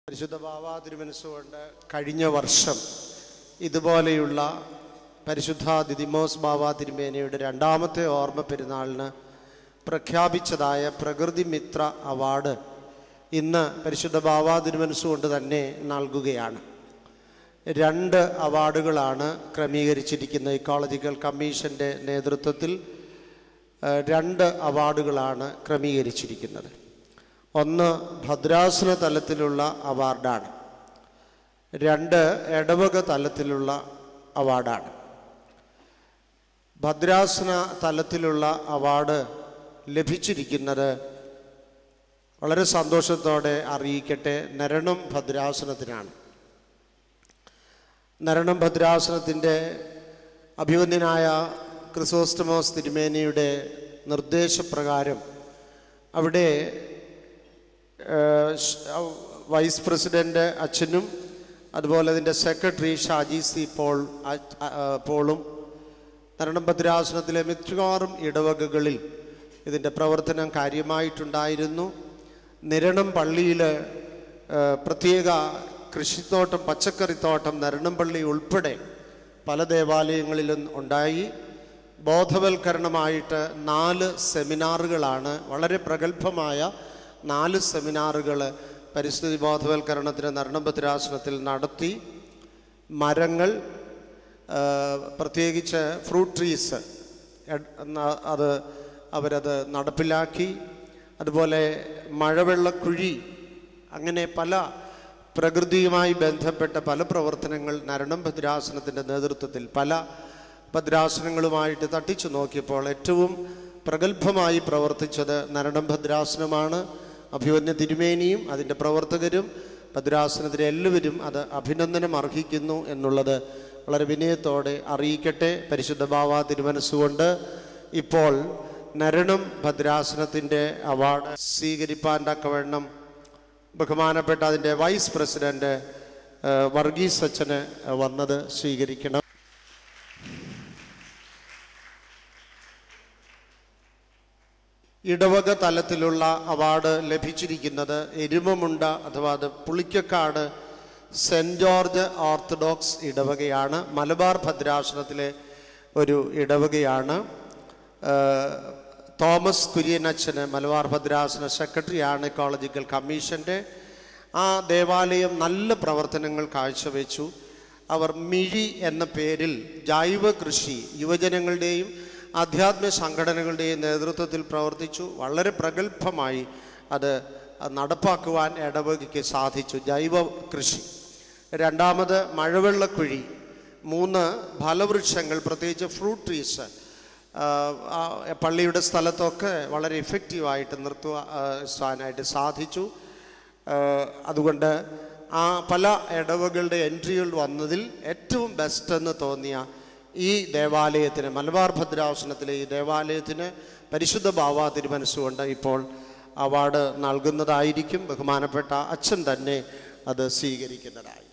പരിശുദ്ധ ബാബാ തിരുമനസ്സുകൊണ്ട് കഴിഞ്ഞ വർഷം ഇതുപോലെയുള്ള പരിശുദ്ധ ദിദിമോസ് ബാബ തിരുമേനയുടെ രണ്ടാമത്തെ ഓർമ്മ പെരുന്നാളിന് പ്രഖ്യാപിച്ചതായ പ്രകൃതി മിത്ര അവാർഡ് ഇന്ന് പരിശുദ്ധ ബാബാ തിരുമനസ്സുകൊണ്ട് തന്നെ നൽകുകയാണ് രണ്ട് അവാർഡുകളാണ് ക്രമീകരിച്ചിരിക്കുന്നത് ഇക്കോളജിക്കൽ കമ്മീഷൻ്റെ നേതൃത്വത്തിൽ ഏഹ്, രണ്ട് അവാർഡുകളാണ് ക്രമീകരിച്ചിരിക്കുന്നത് ഒന്ന് ഭദ്രാസന തലത്തിലുള്ള അവാർഡാണ് രണ്ട് ഇടവക തലത്തിലുള്ള അവാർഡാണ് ഭദ്രാസന തലത്തിലുള്ള അവാർഡ് ലഭിച്ചിരിക്കുന്നത് വളരെ സന്തോഷത്തോടെ അറിയിക്കട്ടെ നരണം ഭദ്രാസനത്തിനാണ് നരണം ഭദ്രാസനത്തിൻ്റെ അഭിവന്യനായ ക്രിസോസ്റ്റമോസ് തിരുമേനിയുടെ നിർദ്ദേശപ്രകാരം അവിടെ ഏഹ്, ഷ്- ഔ- വൈസ് പ്രസിഡൻ്റ് അച്ഛനും അതുപോലെ അതിൻ്റെ സെക്രട്ടറി ഷാജി സി പോൾ അ- അ- ആ, പോളും നരണം ഭദ്രാസനത്തിലെ മിക്കവാറും ഇടവകകളിൽ ഇതിൻ്റെ പ്രവർത്തനം കാര്യമായിട്ടുണ്ടായിരുന്നു നിരണം പള്ളിയിൽ ഏഹ്, പ്രത്യേക കൃഷിത്തോട്ടം പച്ചക്കറിത്തോട്ടം നരണംപള്ളി ഉൾപ്പെടെ പല ദേവാലയങ്ങളിലും ഉണ്ടായി ബോധവൽക്കരണമായിട്ട് നാല് സെമിനാറുകളാണ് വളരെ പ്രഗത്ഭമായ നാല് സെമിനാറുകൾ പരിസ്ഥിതി ബോധവൽക്കരണത്തിന് നരണഭദ്രാസനത്തിൽ നടത്തി മരങ്ങൾ ആ, പ്രത്യേകിച്ച് ഫ്രൂട്ട് ട്രീസ് എഡ്- ന- അത് അവരത് നടപ്പിലാക്കി അതുപോലെ മഴവെള്ളക്കുഴി അങ്ങനെ പല പ്രകൃതിയുമായി ബന്ധപ്പെട്ട പല പ്രവർത്തനങ്ങൾ നരണം ഭദ്രാസനത്തിൻ്റെ നേതൃത്വത്തിൽ പല ഭദ്രാസനങ്ങളുമായിട്ട് തട്ടിച്ചു നോക്കിയപ്പോൾ ഏറ്റവും പ്രഗത്ഭമായി പ്രവർത്തിച്ചത് നരണം ഭദ്രാസനമാണ് അഭിവന്യ തിരുമേനിയും അതിൻ്റെ പ്രവർത്തകരും ഭദ്രാസനത്തിലെ എല്ലാവരും അത് അഭിനന്ദനം അർഹിക്കുന്നു എന്നുള്ളത് വളരെ വിനയത്തോടെ അറിയിക്കട്ടെ പരിശുദ്ധ ബാവ തിരുമനസ്സുകൊണ്ട് ഇപ്പോൾ നരണം ഭദ്രാസനത്തിൻ്റെ അവാർഡ് സ്വീകരിപ്പാൻ തക്കവണ്ണം ബഹുമാനപ്പെട്ട അതിൻ്റെ വൈസ് പ്രസിഡന്റ് ഏഹ്, വർഗീസ് അച്ഛന് വന്നത് സ്വീകരിക്കണം ഇടവക തലത്തിലുള്ള അവാർഡ് ലഭിച്ചിരിക്കുന്നത് എരുമമുണ്ട അഥവാ അത് പുളിക്കക്കാട് സെൻറ് ജോർജ് ഓർത്തഡോക്സ് ഇടവകയാണ് മലബാർ ഭദ്രാസനത്തിലെ ഒരു ഇടവകയാണ് ഏഹ്, തോമസ് കുര്യനച്ഛന് മലബാർ ഭദ്രാസന സെക്രട്ടറിയാണ് ഇക്കോളജിക്കൽ കമ്മീഷൻ്റെ ആ ദേവാലയം നല്ല പ്രവർത്തനങ്ങൾ കാഴ്ചവെച്ചു അവർ മിഴി എന്ന പേരിൽ ജൈവ കൃഷി യുവജനങ്ങളുടെയും ആധ്യാത്മ സംഘടനകളുടെയും നേതൃത്വത്തിൽ പ്രവർത്തിച്ചു വളരെ പ്രഗത്ഭമായി അത് നടപ്പാക്കുവാൻ ഇടവകയ്ക്ക് സാധിച്ചു ജൈവ കൃഷി രണ്ടാമത് മഴവെള്ളക്കുഴി മൂന്ന് ഫലവൃക്ഷങ്ങൾ പ്രത്യേകിച്ച് ഫ്രൂട്ട് ട്രീസ് പള്ളിയുടെ സ്ഥലത്തൊക്കെ വളരെ ഇഫക്റ്റീവായിട്ട് നിർത്തുവാനായിട്ട് സാധിച്ചു ആഹ് അതുകൊണ്ട് ആ പല ഇടവകളുടെ എൻട്രികൾ വന്നതിൽ ഏറ്റവും ബെസ്റ്റ് എന്ന് തോന്നിയ ഈ ദേവാലയത്തിന് മലബാർ ഭദ്രാസനത്തിലെ ഈ ദേവാലയത്തിന് പരിശുദ്ധ ബാവ തിരുമനസ്സുകൊണ്ട് ഇപ്പോൾ അവാർഡ് നൽകുന്നതായിരിക്കും ബഹുമാനപ്പെട്ട അച്ഛൻ തന്നെ അത് സ്വീകരിക്കുന്നതായി